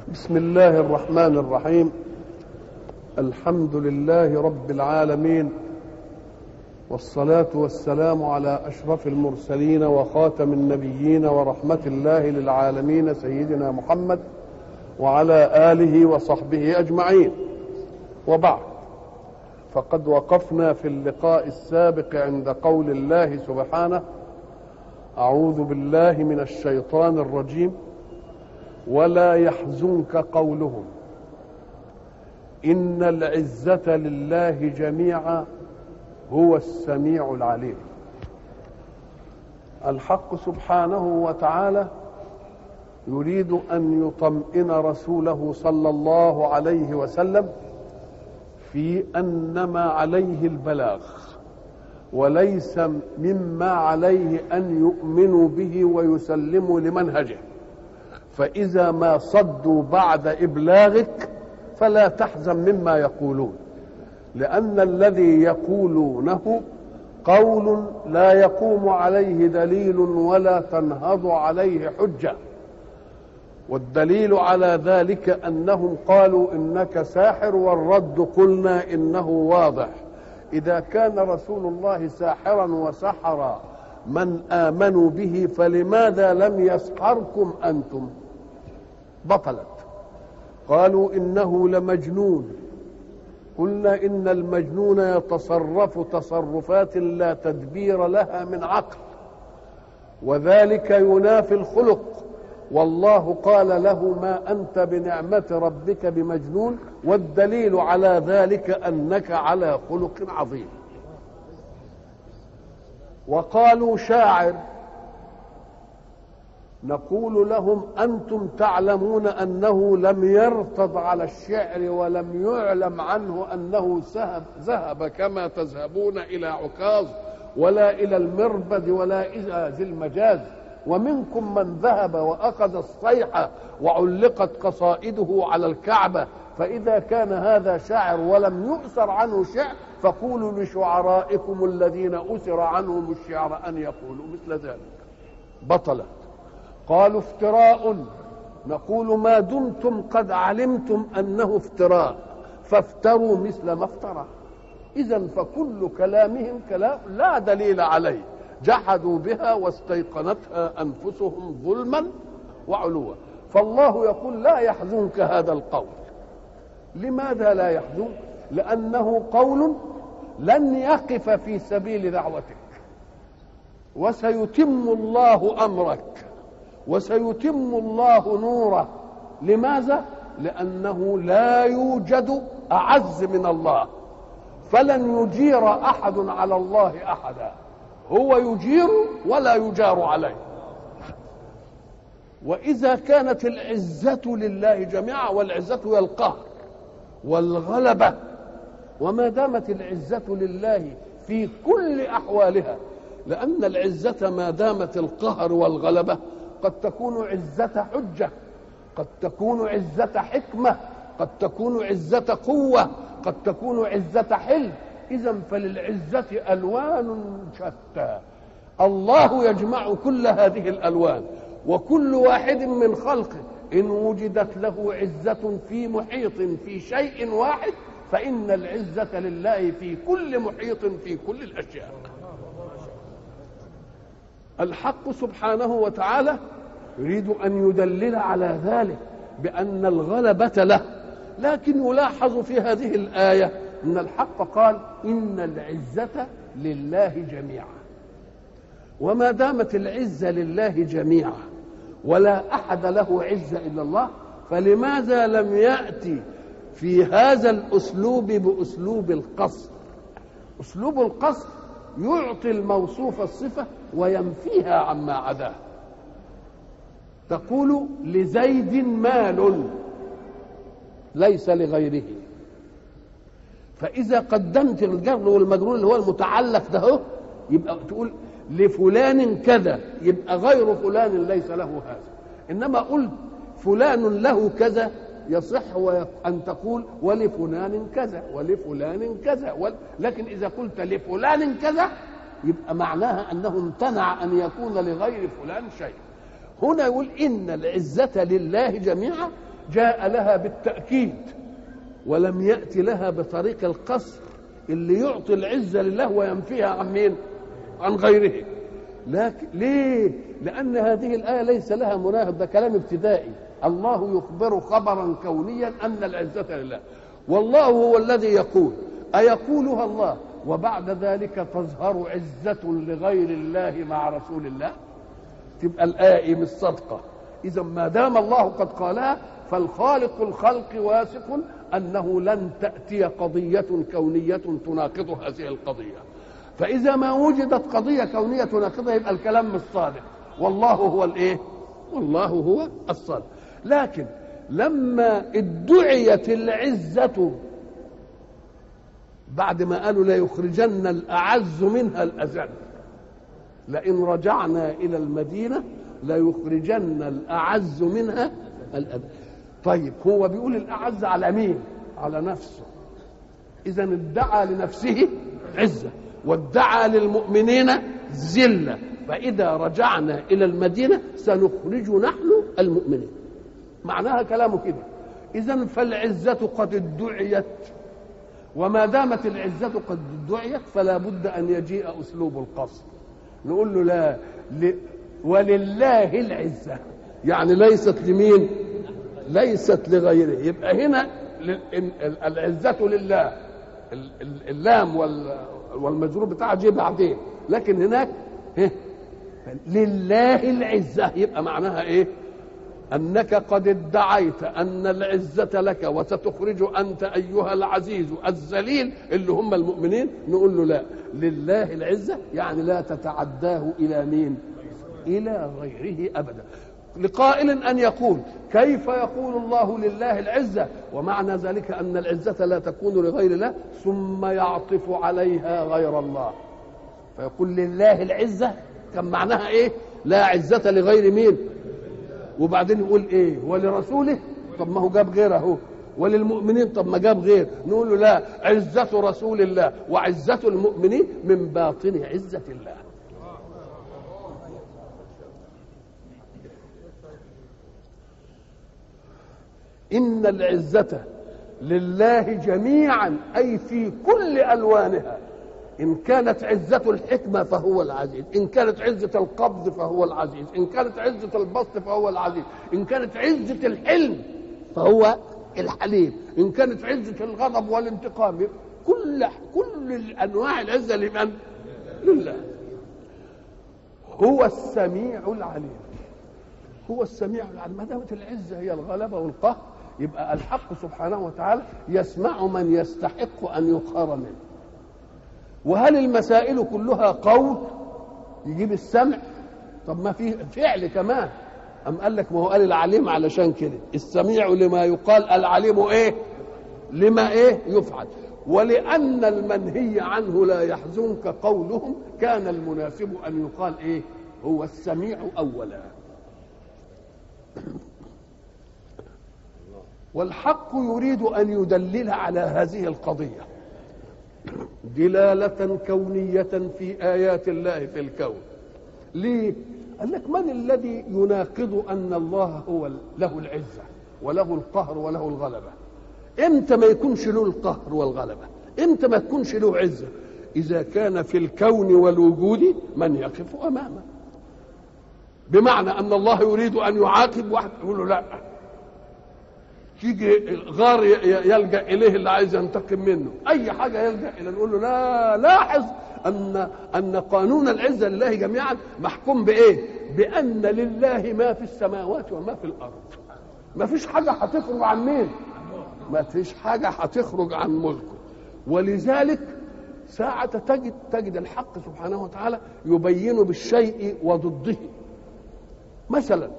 بسم الله الرحمن الرحيم الحمد لله رب العالمين والصلاة والسلام على أشرف المرسلين وخاتم النبيين ورحمة الله للعالمين سيدنا محمد وعلى آله وصحبه أجمعين وبعد فقد وقفنا في اللقاء السابق عند قول الله سبحانه أعوذ بالله من الشيطان الرجيم ولا يحزنك قولهم ان العزه لله جميعا هو السميع العليم الحق سبحانه وتعالى يريد ان يطمئن رسوله صلى الله عليه وسلم في ان ما عليه البلاغ وليس مما عليه ان يؤمنوا به ويسلموا لمنهجه فإذا ما صدوا بعد إبلاغك فلا تحزن مما يقولون لأن الذي يقولونه قول لا يقوم عليه دليل ولا تنهض عليه حجة والدليل على ذلك أنهم قالوا إنك ساحر والرد قلنا إنه واضح إذا كان رسول الله ساحرا وسحر من آمنوا به فلماذا لم يسحركم أنتم بطلت قالوا إنه لمجنون قلنا إن المجنون يتصرف تصرفات لا تدبير لها من عقل وذلك ينافي الخلق والله قال له ما أنت بنعمة ربك بمجنون والدليل على ذلك أنك على خلق عظيم وقالوا شاعر نقول لهم انتم تعلمون انه لم يرتض على الشعر ولم يعلم عنه انه ذهب ذهب كما تذهبون الى عكاظ ولا الى المربد ولا الى ذي المجاز ومنكم من ذهب واخذ الصيحه وعلقت قصائده على الكعبه فاذا كان هذا شاعر ولم يؤثر عنه شعر فقولوا لشعرائكم الذين أسر عنهم الشعر أن يقولوا مثل ذلك بطلت قالوا افتراء نقول ما دمتم قد علمتم أنه افتراء فافتروا مثل ما افترى إذا فكل كلامهم كلام لا دليل عليه جحدوا بها واستيقنتها أنفسهم ظلما وعلوا فالله يقول لا يحزنك هذا القول لماذا لا يحزنك لأنه قول لن يقف في سبيل دعوتك وسيتم الله أمرك وسيتم الله نوره لماذا؟ لأنه لا يوجد أعز من الله فلن يجير أحد على الله أحدا هو يجير ولا يجار عليه وإذا كانت العزة لله جميعا والعزة هي القهر والغلبة وما دامت العزة لله في كل أحوالها لأن العزة ما دامت القهر والغلبة قد تكون عزة حجة قد تكون عزة حكمة قد تكون عزة قوة قد تكون عزة حلم إذا فللعزة ألوان شتى الله يجمع كل هذه الألوان وكل واحد من خلقه إن وجدت له عزة في محيط في شيء واحد فإن العزة لله في كل محيط في كل الأشياء الحق سبحانه وتعالى يريد أن يدلل على ذلك بأن الغلبة له لكن يلاحظ في هذه الآية أن الحق قال إن العزة لله جميعا وما دامت العزة لله جميعا ولا أحد له عزة إلا الله فلماذا لم يأتي في هذا الاسلوب باسلوب القصر اسلوب القصر يعطي الموصوف الصفه وينفيها عما عداه تقول لزيد مال ليس لغيره فاذا قدمت الجر والمجرور اللي هو المتعلق ده يبقى تقول لفلان كذا يبقى غير فلان ليس له هذا انما قلت فلان له كذا يصح أن تقول ولفلان كذا ولفلان كذا ول... لكن إذا قلت لفلان كذا يبقى معناها أنه امتنع أن يكون لغير فلان شيء هنا يقول إن العزة لله جميعا جاء لها بالتأكيد ولم يأتي لها بطريق القصر اللي يعطي العزة لله وينفيها عن مين عن غيره لكن ليه لأن هذه الآية ليس لها مناهض ده كلام ابتدائي الله يخبر خبرا كونيا أن العزة لله والله هو الذي يقول أيقولها الله وبعد ذلك تظهر عزة لغير الله مع رسول الله تبقى الآية مش صادقة إذا ما دام الله قد قالها فالخالق الخلق واثق أنه لن تأتي قضية كونية تناقض هذه القضية فإذا ما وجدت قضية كونية تناقضها يبقى الكلام مش صادق والله هو الإيه؟ والله هو الصادق لكن لما ادعيت العزة بعد ما قالوا ليخرجن الأعز منها الأذل لئن رجعنا إلى المدينة ليخرجن الأعز منها الأذل طيب هو بيقول الأعز على مين على نفسه إذا ادعى لنفسه عزة وادعى للمؤمنين ذلة فإذا رجعنا إلى المدينة سنخرج نحن المؤمنين معناها كلامه كده إذا فالعزة قد ادعيت وما دامت العزة قد ادعيت فلا بد أن يجيء أسلوب القصر نقول له لا ل... ولله العزة يعني ليست لمين ليست لغيره يبقى هنا العزة لله اللام والمجرور بتاعها جه بعدين لكن هناك لله العزة يبقى معناها ايه أنك قد ادعيت أن العزة لك وستخرج أنت أيها العزيز الذليل اللي هم المؤمنين نقول له لا لله العزة يعني لا تتعداه إلى مين إلى غيره أبدا لقائل أن يقول كيف يقول الله لله العزة ومعنى ذلك أن العزة لا تكون لغير الله ثم يعطف عليها غير الله فيقول لله العزة كان معناها إيه لا عزة لغير مين وبعدين يقول ايه ولرسوله طب ما هو جاب غيره اهو وللمؤمنين طب ما جاب غير نقول له لا عزة رسول الله وعزة المؤمنين من باطن عزة الله إن العزة لله جميعا أي في كل ألوانها إن كانت عزة الحكمة فهو العزيز إن كانت عزة القبض فهو العزيز إن كانت عزة البسط فهو العزيز إن كانت عزة الحلم فهو الحليم إن كانت عزة الغضب والانتقام كل كل الأنواع العزة لمن؟ لله هو السميع العليم هو السميع العليم ما دامت العزة هي الغلبة والقهر يبقى الحق سبحانه وتعالى يسمع من يستحق أن يقهر منه وهل المسائل كلها قول يجيب السمع طب ما في فعل كمان أم قال لك ما هو قال العليم علشان كده السميع لما يقال العليم ايه لما ايه يفعل ولأن المنهي عنه لا يحزنك قولهم كان المناسب أن يقال ايه هو السميع أولا والحق يريد أن يدلل على هذه القضية دلالة كونية في آيات الله في الكون ليه؟ قال لك من الذي يناقض أن الله هو له العزة وله القهر وله الغلبة امتى ما يكونش له القهر والغلبة امتى ما تكونش له عزة إذا كان في الكون والوجود من يقف أمامه بمعنى أن الله يريد أن يعاقب واحد يقول له لا يجي غار يلجا اليه اللي عايز ينتقم منه اي حاجه يلجا الى نقول له لا لاحظ ان ان قانون العزه لله جميعا محكوم بايه بان لله ما في السماوات وما في الارض ما فيش حاجه هتخرج عن مين ما فيش حاجه هتخرج عن ملكه ولذلك ساعة تجد تجد الحق سبحانه وتعالى يبين بالشيء وضده مثلا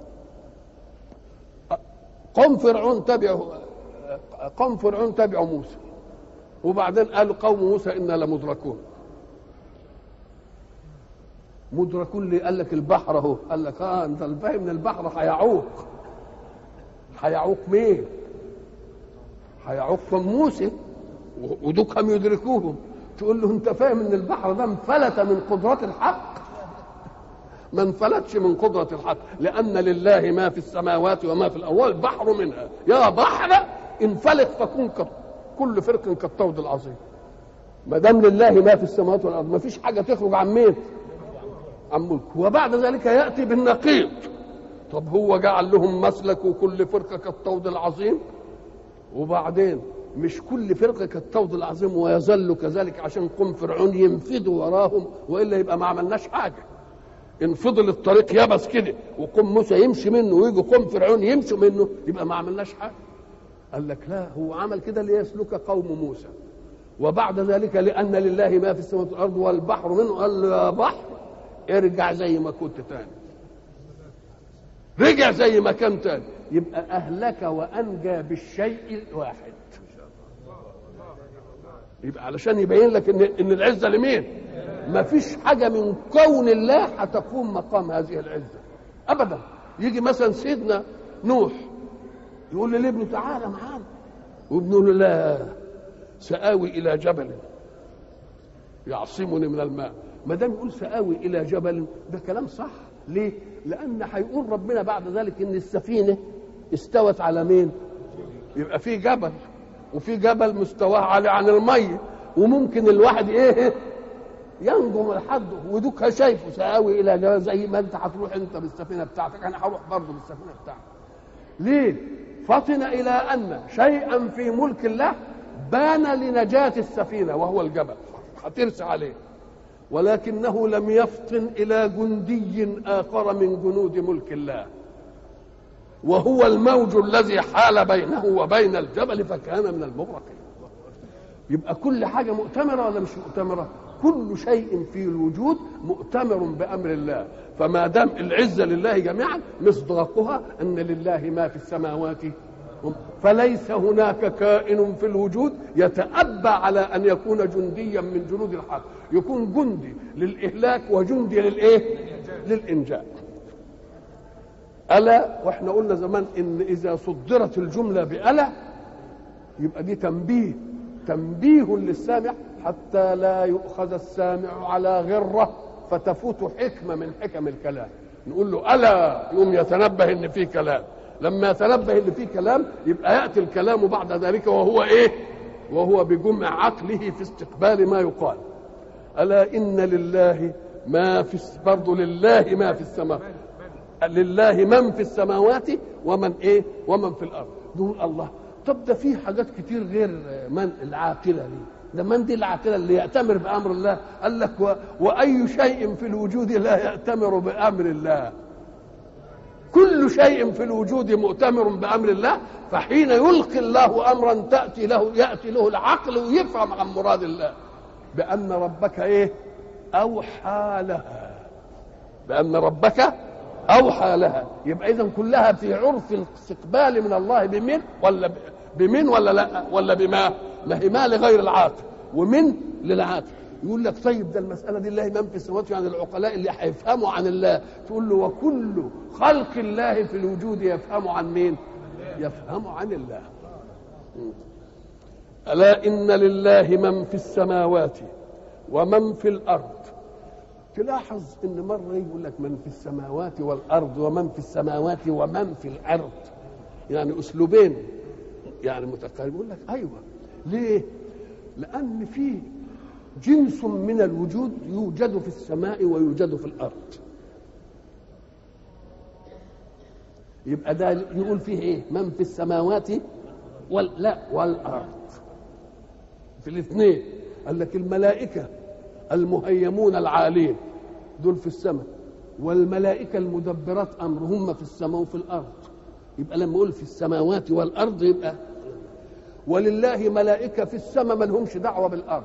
قوم فرعون تبعوا قوم فرعون تبعوا موسى وبعدين قالوا قوم موسى انا لمدركون مدركون ليه قال لك البحر اهو قال لك اه انت فاهم ان البحر هيعوق هيعوق مين هيعوق موسى ودوكهم يدركوهم تقول له انت فاهم ان البحر ده انفلت من قدرات الحق ما انفلتش من قدرة الحق لأن لله ما في السماوات وما في الأرض والبحر منها يا بحر انفلت فكن كل فرق كالطود العظيم ما دام لله ما في السماوات والأرض ما فيش حاجة تخرج عن مين عن ملك وبعد ذلك يأتي بالنقيض طب هو جعل لهم مسلك وكل فرقة كالطود العظيم وبعدين مش كل فرقة كالطود العظيم ويظل كذلك عشان قوم فرعون ينفذوا وراهم وإلا يبقى ما عملناش حاجة ان فضل الطريق يبس كده وقوم موسى يمشي منه ويجي قوم فرعون يمشوا منه يبقى ما عملناش حاجه قال لك لا هو عمل كده ليسلك قوم موسى وبعد ذلك لان لله ما في السماوات والارض والبحر منه قال له يا بحر ارجع زي ما كنت تاني رجع زي ما كان تاني يبقى اهلك وانجى بالشيء الواحد يبقى علشان يبين لك ان ان العزه لمين ما فيش حاجه من كون الله هتقوم مقام هذه العزه ابدا يجي مثلا سيدنا نوح يقول لابنه تعالى معانا وابنه له لا سآوي إلى جبل يعصمني من الماء ما دام يقول سآوي إلى جبل ده كلام صح ليه؟ لأن هيقول ربنا بعد ذلك إن السفينة استوت على مين؟ يبقى في جبل وفي جبل مستواه عالي عن المية وممكن الواحد إيه؟ ينجم لحده ودوك شايفه سآوي إلى جبل زي ما أنت هتروح أنت بالسفينة بتاعتك أنا هروح برضه بالسفينة بتاعتي ليه؟ فطن إلى أن شيئا في ملك الله بان لنجاة السفينة وهو الجبل هترسى عليه ولكنه لم يفطن إلى جندي آخر من جنود ملك الله وهو الموج الذي حال بينه وبين الجبل فكان من المغرقين يبقى كل حاجة مؤتمرة ولا مش مؤتمرة كل شيء في الوجود مؤتمر بأمر الله فما دام العزة لله جميعا مصداقها أن لله ما في السماوات فليس هناك كائن في الوجود يتأبى على أن يكون جنديا من جنود الحق يكون جندي للإهلاك وجندي للإيه للإنجاء ألا وإحنا قلنا زمان إن إذا صدرت الجملة بألا يبقى دي تنبيه تنبيه للسامع حتى لا يؤخذ السامع على غرة فتفوت حكمة من حكم الكلام نقول له ألا يوم يتنبه إن في كلام لما يتنبه ان في كلام يبقى ياتي الكلام بعد ذلك وهو ايه وهو بجمع عقله في استقبال ما يقال الا ان لله ما في برضه لله ما في السماء لله من في السماوات ومن ايه ومن في الارض نقول الله طب ده في حاجات كتير غير من العاقله دي ده من دي العاقله اللي ياتمر بامر الله قال لك و... واي شيء في الوجود لا ياتمر بامر الله كل شيء في الوجود مؤتمر بامر الله فحين يلقي الله امرا تاتي له ياتي له العقل ويفهم عن مراد الله بان ربك ايه اوحى لها بان ربك اوحى لها يبقى اذا كلها في عرف الاستقبال من الله بمن ولا بمن ولا لا ولا بما ما هي ما لغير العاقل ومن للعاقل يقول لك طيب ده المسألة دي الله من في السماوات يعني العقلاء اللي هيفهموا عن الله تقول له وكل خلق الله في الوجود يفهم عن مين يفهم عن الله ألا إن لله من في السماوات ومن في الأرض تلاحظ إن مرة يقول لك من في السماوات والأرض ومن في السماوات ومن في الأرض يعني أسلوبين يعني متقارب يقول لك أيوه ليه؟ لأن فيه جنس من الوجود يوجد في السماء ويوجد في الارض يبقى ده يقول فيه ايه من في السماوات وال لا والارض في الاثنين قال لك الملائكه المهيمون العالين دول في السماء والملائكه المدبرات امرهم في السماء وفي الارض يبقى لما يقول في السماوات والارض يبقى ولله ملائكه في السماء ما لهمش دعوه بالارض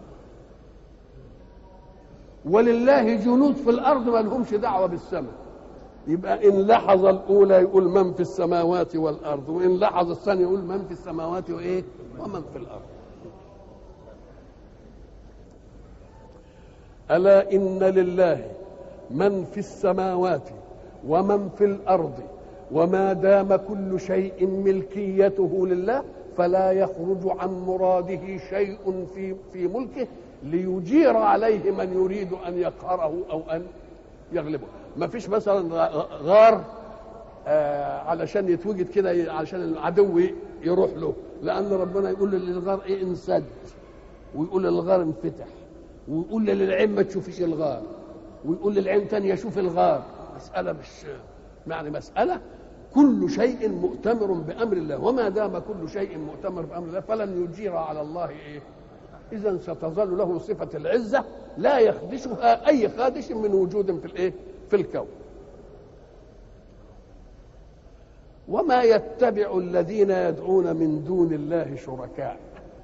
ولله جنود في الارض ما لهمش دعوه بالسماء يبقى ان لحظ الاولى يقول من في السماوات والارض وان لحظ الثانيه يقول من في السماوات وايه ومن في الارض الا ان لله من في السماوات ومن في الارض وما دام كل شيء ملكيته لله فلا يخرج عن مراده شيء في في ملكه ليجير عليه من يريد ان يقهره او ان يغلبه ما فيش مثلا غار آه علشان يتوجد كده علشان العدو يروح له لان ربنا يقول للغار ايه انسد ويقول للغار انفتح ويقول للعين ما تشوفيش الغار ويقول للعين تانية شوف الغار مسألة مش يعني مسألة كل شيء مؤتمر بأمر الله وما دام كل شيء مؤتمر بأمر الله فلن يجير على الله إيه إذا ستظل له صفة العزة لا يخدشها أي خادش من وجود في الإيه في الكون وما يتبع الذين يدعون من دون الله شركاء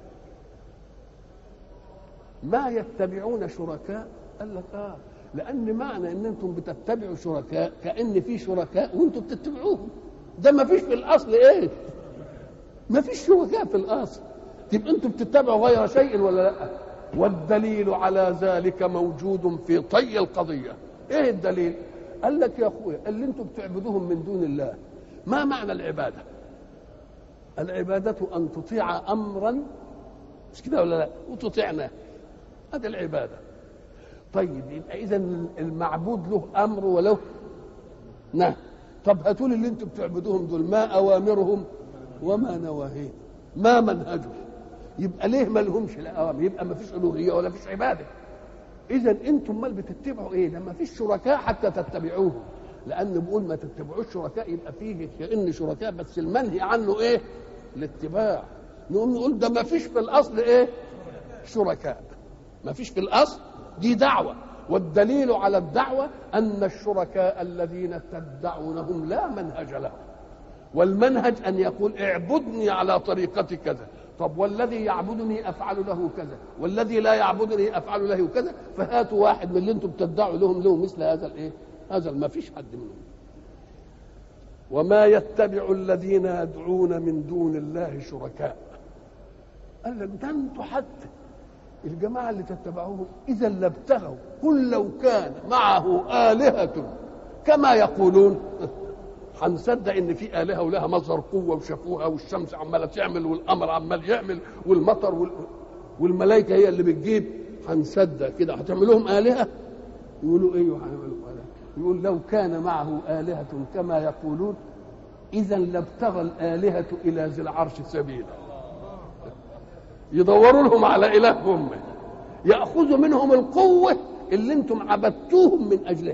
ما يتبعون شركاء قال لك اه لان معنى ان انتم بتتبعوا شركاء كان في شركاء وانتم بتتبعوهم ده ما فيش في الاصل ايه ما فيش شركاء في الاصل تبقى انتم بتتبعوا غير شيء ولا لا والدليل على ذلك موجود في طي القضيه ايه الدليل قال لك يا اخويا اللي انتم بتعبدوهم من دون الله ما معنى العباده العباده ان تطيع امرا مش كده ولا لا وتطيعناه هذه العباده طيب يبقى اذا المعبود له امر وله نهي طب هاتوا لي اللي انتم بتعبدوهم دول ما اوامرهم وما نواهيهم ما منهجهم يبقى ليه ما لهمش الاوامر يبقى ما فيش الوهيه ولا فيش عباده اذا انتم مال بتتبعوا ايه ده ما فيش شركاء حتى تتبعوهم لان بقول ما تتبعوش شركاء يبقى فيه كان شركاء بس المنهي عنه ايه الاتباع نقوم نقول ده ما فيش في الاصل ايه شركاء ما فيش في الاصل دي دعوه والدليل على الدعوه ان الشركاء الذين تدعونهم لا منهج لهم والمنهج ان يقول اعبدني على طريقه كذا طب والذي يعبدني افعل له كذا والذي لا يعبدني افعل له كذا فهاتوا واحد من اللي انتم بتدعوا لهم له مثل هذا الايه هذا ما فيش حد منهم وما يتبع الذين يدعون من دون الله شركاء قال لك ده انتوا حتى الجماعة اللي تتبعوهم إذا لابتغوا قل لو كان معه آلهة كما يقولون هنصدق ان في الهه ولها مصدر قوه وشافوها والشمس عماله تعمل والقمر عمال يعمل والمطر وال... والملائكه هي اللي بتجيب هنصدق كده هتعمل لهم الهه يقولوا ايه هنعملوا الهه يقول لو كان معه الهه كما يقولون اذا لابتغى الالهه الى ذي العرش سبيلا يدوروا لهم على الههم ياخذوا منهم القوه اللي انتم عبدتوهم من اجلها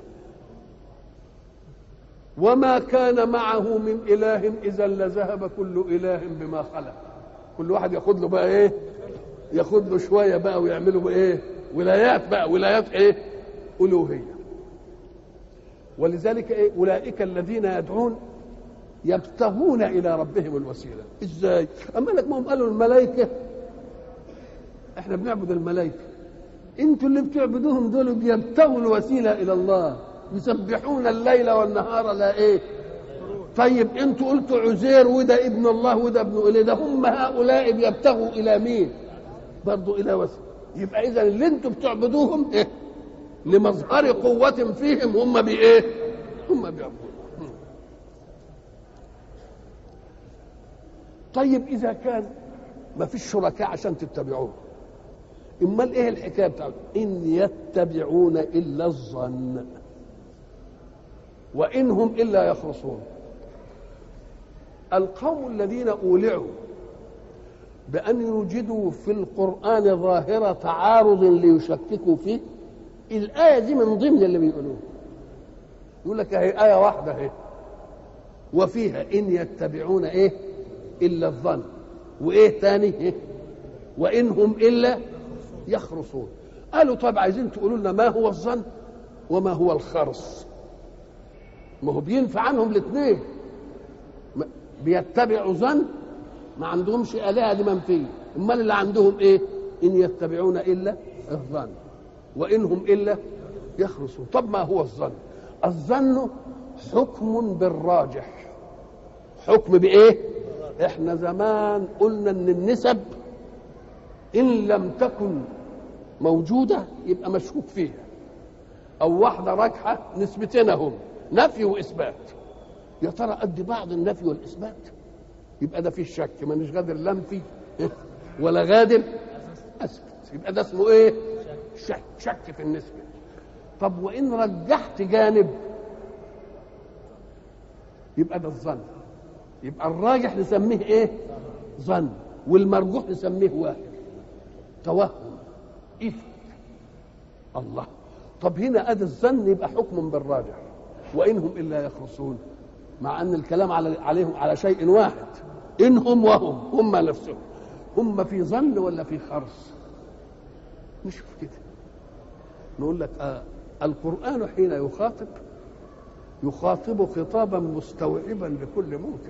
وما كان معه من اله اذا لذهب كل اله بما خلق كل واحد ياخد له بقى ايه ياخد له شويه بقى ويعملوا ايه ولايات بقى ولايات ايه الوهيه ولذلك ايه اولئك الذين يدعون يبتغون الى ربهم الوسيله ازاي اما لك ما هم قالوا الملائكه احنا بنعبد الملائكه انتوا اللي بتعبدوهم دول بيبتغوا الوسيله الى الله يسبحون الليل والنهار لا ايه طيب انتوا قلتوا عزير وده ابن الله وده ابن اله ده هم هؤلاء بيبتغوا الى مين برضو الى وسيله يبقى اذا اللي انتوا بتعبدوهم ايه لمظهر قوة فيهم هم بايه هم بيعبدون طيب اذا كان ما فيش شركاء عشان تتبعوه امال ايه الحكايه بتاعته ان يتبعون الا الظن وإن هم إلا يخرصون القوم الذين أولعوا بأن يوجدوا في القرآن ظاهرة تعارض ليشككوا فيه الآية دي من ضمن اللي بيقولوه يقول لك هي آية واحدة اهي وفيها إن يتبعون إيه إلا الظن وإيه تاني إيه وإن هم إلا يخرصون قالوا طب عايزين تقولوا لنا ما هو الظن وما هو الخرص ما هو بينفع عنهم الاثنين بيتبعوا ظن ما عندهمش آلهة دي منفية امال اللي عندهم ايه ان يتبعون الا الظن وانهم الا يخرصون طب ما هو الظن الظن حكم بالراجح حكم بايه احنا زمان قلنا ان النسب ان لم تكن موجوده يبقى مشكوك فيها او واحده راجحه نسبتين هم نفي واثبات يا ترى قد بعض النفي والاثبات يبقى ده فيه شك مانيش غادر لا انفي ولا غادر اثبت يبقى ده اسمه ايه شك شك في النسبه طب وان رجحت جانب يبقى ده الظن يبقى الراجح نسميه ايه ظن والمرجوح نسميه واهم توهم افك الله طب هنا ادي الظن يبقى حكم بالراجح وانهم الا يخرصون مع ان الكلام على عليهم على شيء واحد انهم وهم هم نفسهم هم في ظن ولا في خرص نشوف كده نقول لك آه القرآن حين يخاطب يخاطب خطابا مستوعبا لكل منكر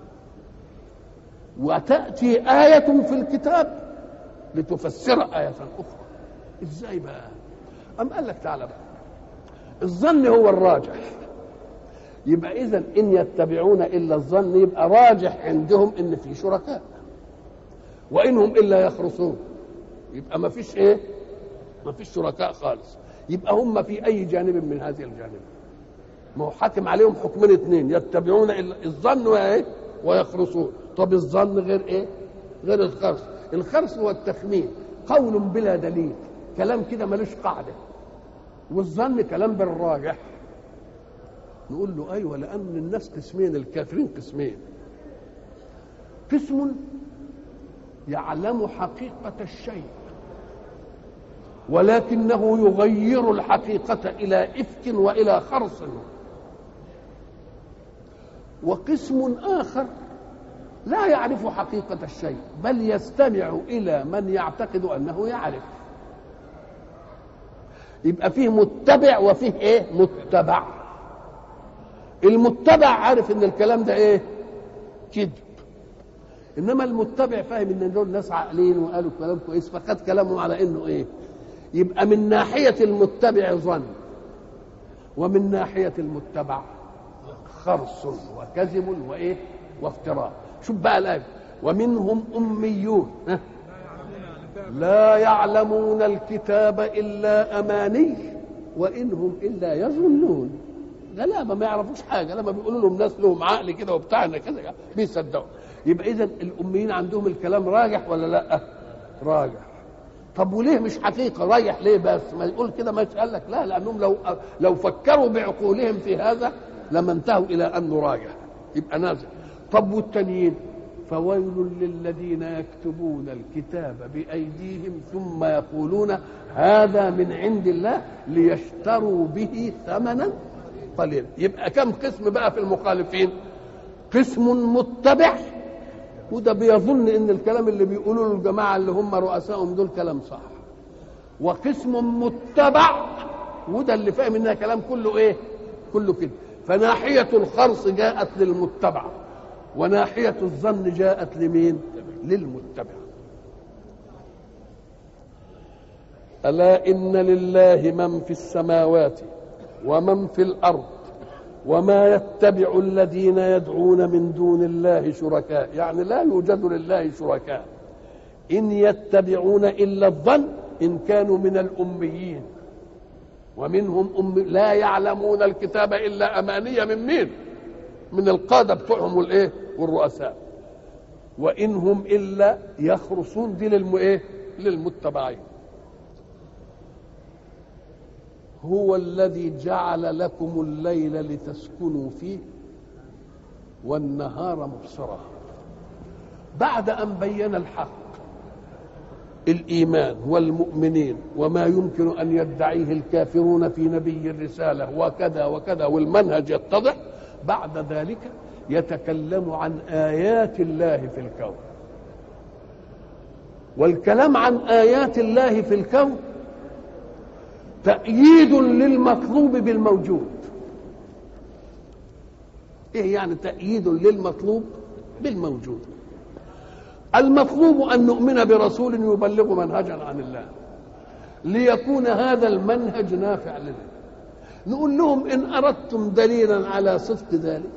وتأتي آية في الكتاب لتفسر آية أخرى إزاي بقى أم قال لك تعالى بقى الظن هو الراجح يبقى إذا إن يتبعون إلا الظن يبقى راجح عندهم إن في شركاء وإنهم إلا يخرصون يبقى ما فيش إيه ما فيش شركاء خالص يبقى هم في أي جانب من هذه الجانب ما هو حاكم عليهم حكمين اثنين يتبعون الظن وايه ويخرصون طب الظن غير ايه غير الخرص الخرص هو التخمين قول بلا دليل كلام كده ملوش قاعده والظن كلام بالراجح نقول له ايوه لان الناس قسمين الكافرين قسمين قسم يعلم حقيقه الشيء ولكنه يغير الحقيقه الى افك والى خرص وقسم آخر لا يعرف حقيقة الشيء بل يستمع إلى من يعتقد أنه يعرف يبقى فيه متبع وفيه إيه متبع المتبع عارف ان الكلام ده ايه كذب انما المتبع فاهم ان دول ناس عاقلين وقالوا كلام كويس فخد كلامهم على انه ايه يبقى من ناحيه المتبع ظن ومن ناحيه المتبع خرص وكذب وايه وافتراء شوف بقى الايه ومنهم اميون ها؟ لا يعلمون الكتاب الا اماني وانهم الا يظنون غلابه ما يعرفوش حاجه لما بيقولوا لهم ناس لهم عقل كده وبتاعنا كده بيصدقوا يبقى اذا الاميين عندهم الكلام راجح ولا لا راجح طب وليه مش حقيقه رايح ليه بس ما يقول كده ما قال لك لا لانهم لو لو فكروا بعقولهم في هذا لما انتهوا الى انه راجح يبقى نازل طب والتانيين فويل للذين يكتبون الكتاب بايديهم ثم يقولون هذا من عند الله ليشتروا به ثمنا قليلا يبقى كم قسم بقى في المخالفين قسم متبع وده بيظن ان الكلام اللي بيقولوا له الجماعه اللي هم رؤسائهم دول كلام صح وقسم متبع وده اللي فاهم انها كلام كله ايه كله كده فناحيه الخرص جاءت للمتبع وناحيه الظن جاءت لمين للمتبع الا ان لله من في السماوات ومن في الارض وما يتبع الذين يدعون من دون الله شركاء يعني لا يوجد لله شركاء ان يتبعون الا الظن ان كانوا من الاميين ومنهم أم لا يعلمون الكتاب الا امانيه من مين من القاده بتوعهم والايه والرؤساء وان هم الا يخرصون دي للم ايه للمتبعين هو الذي جعل لكم الليل لتسكنوا فيه والنهار مبصرا بعد ان بين الحق الايمان والمؤمنين وما يمكن ان يدعيه الكافرون في نبي الرساله وكذا وكذا والمنهج يتضح بعد ذلك يتكلم عن ايات الله في الكون والكلام عن ايات الله في الكون تأييد للمطلوب بالموجود ايه يعني تأييد للمطلوب بالموجود المطلوب ان نؤمن برسول يبلغ منهجا عن الله ليكون هذا المنهج نافع لنا نقول لهم ان اردتم دليلا على صدق ذلك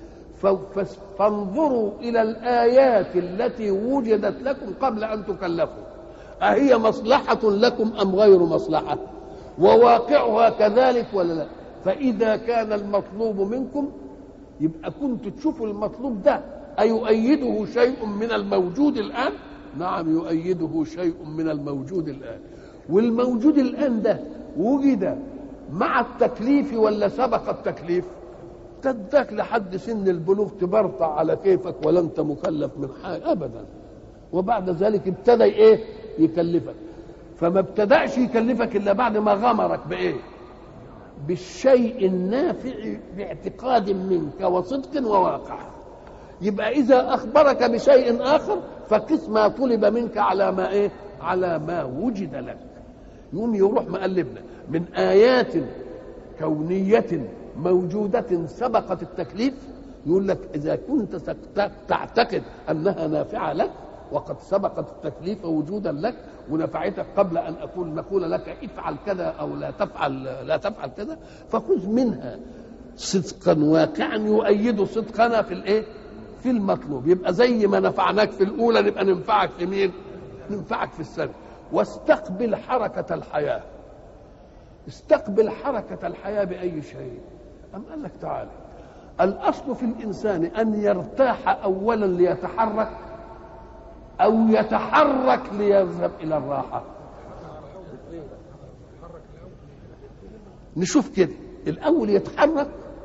فانظروا الى الايات التي وجدت لكم قبل ان تكلفوا اهي مصلحه لكم ام غير مصلحه وواقعها كذلك ولا لا فإذا كان المطلوب منكم يبقى كنت تشوفوا المطلوب ده أيؤيده شيء من الموجود الآن نعم يؤيده شيء من الموجود الآن والموجود الآن ده وجد مع التكليف ولا سبق التكليف تداك لحد سن البلوغ تبرطع على كيفك ولا انت مكلف من حاجه ابدا وبعد ذلك ابتدى ايه يكلفك فما ابتداش يكلفك الا بعد ما غمرك بايه بالشيء النافع باعتقاد منك وصدق وواقع يبقى اذا اخبرك بشيء اخر فقس ما طلب منك على ما ايه على ما وجد لك يقوم يروح مقلبنا من ايات كونيه موجوده سبقت التكليف يقول لك اذا كنت تعتقد انها نافعه لك وقد سبقت التكليف وجودا لك ونفعتك قبل ان اقول نقول لك افعل كذا او لا تفعل لا تفعل كذا فخذ منها صدقا واقعا يؤيد صدقنا في الايه؟ في المطلوب يبقى زي ما نفعناك في الاولى نبقى ننفعك في مين؟ ننفعك في الثانيه واستقبل حركه الحياه استقبل حركه الحياه باي شيء أم قال لك تعالى الأصل في الإنسان أن يرتاح أولا ليتحرك أو يتحرك ليذهب إلى الراحة نشوف كده الأول يتحرك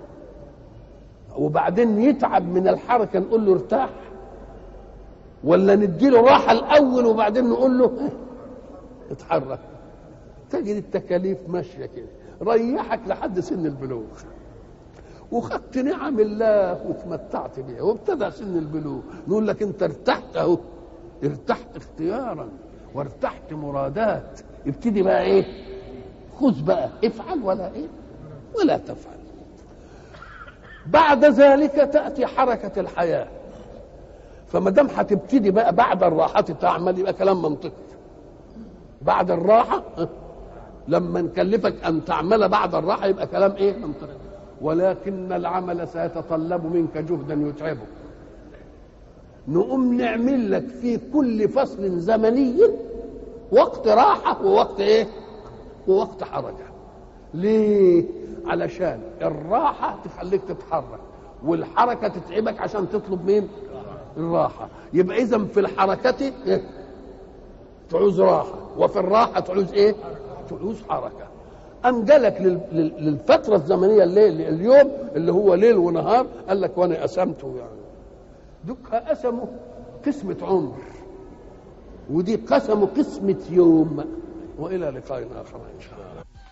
وبعدين يتعب من الحركة نقول له ارتاح ولا نديله راحة الأول وبعدين نقول له اتحرك تجد التكاليف ماشية كده ريحك لحد سن البلوغ وخدت نعم الله وتمتعت بها وابتدى سن البلوغ نقول لك انت ارتحت اهو ارتحت اختيارا وارتحت مرادات ابتدي بقى ايه خذ بقى افعل ولا ايه ولا تفعل بعد ذلك تاتي حركه الحياه فما دام هتبتدي بقى بعد الراحه تعمل يبقى كلام منطقي بعد الراحه لما نكلفك ان تعمل بعد الراحه يبقى كلام ايه منطقي ولكن العمل سيتطلب منك جهدا يتعبك نقوم نعمل لك في كل فصل زمني وقت راحة ووقت ايه ووقت حركة ليه علشان الراحة تخليك تتحرك والحركة تتعبك عشان تطلب مين الراحة يبقى إذا في الحركة إيه؟ تعوز راحة وفي الراحة تعوز إيه تعوز حركة أم جالك للفترة الزمنية الليل اليوم اللي هو ليل ونهار قال لك وأنا قسمته يعني دك قسموا قسمة عمر ودي قسموا قسمة يوم وإلى لقاء آخر إن شاء الله